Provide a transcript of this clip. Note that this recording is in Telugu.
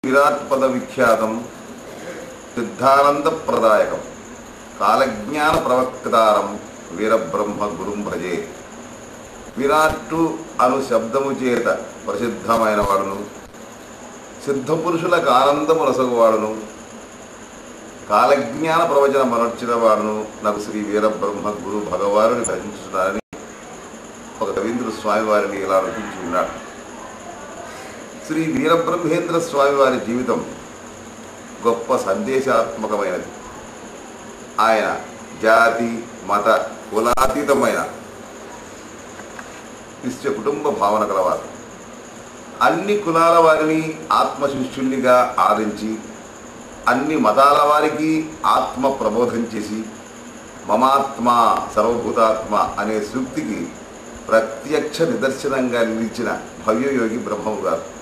విరాట్ పద విఖ్యాతం సిద్ధానంద ప్రదాయకం కాలజ్ఞాన ప్రవక్తారం వీరబ్రహ్మ గురుం భజే విరాట్టు అను శబ్దము చేత ప్రసిద్ధమైన వాడును సిద్ధపురుషులకు ఆనందము రసగువాడును కాలజ్ఞాన ప్రవచన మనర్చిన వాడును నాకు శ్రీ వీరబ్రహ్మ గురు భగవానుని భజించున్నారని ఒక రవీంద్ర స్వామి వారిని ఇలా రచించి ఉన్నాడు శ్రీ వీరబ్రహ్మేంద్ర స్వామి వారి జీవితం గొప్ప సందేశాత్మకమైనది ఆయన జాతి మత కులాతీతమైన నిత్య కుటుంబ భావన కలవారు అన్ని కులాల వారిని ఆత్మశిష్యుల్నిగా ఆదరించి అన్ని మతాల వారికి ఆత్మ ప్రబోధం చేసి మమాత్మ సర్వభూతాత్మ అనే సూక్తికి ప్రత్యక్ష నిదర్శనంగా నిలిచిన భవ్యయోగి బ్రహ్మము గారు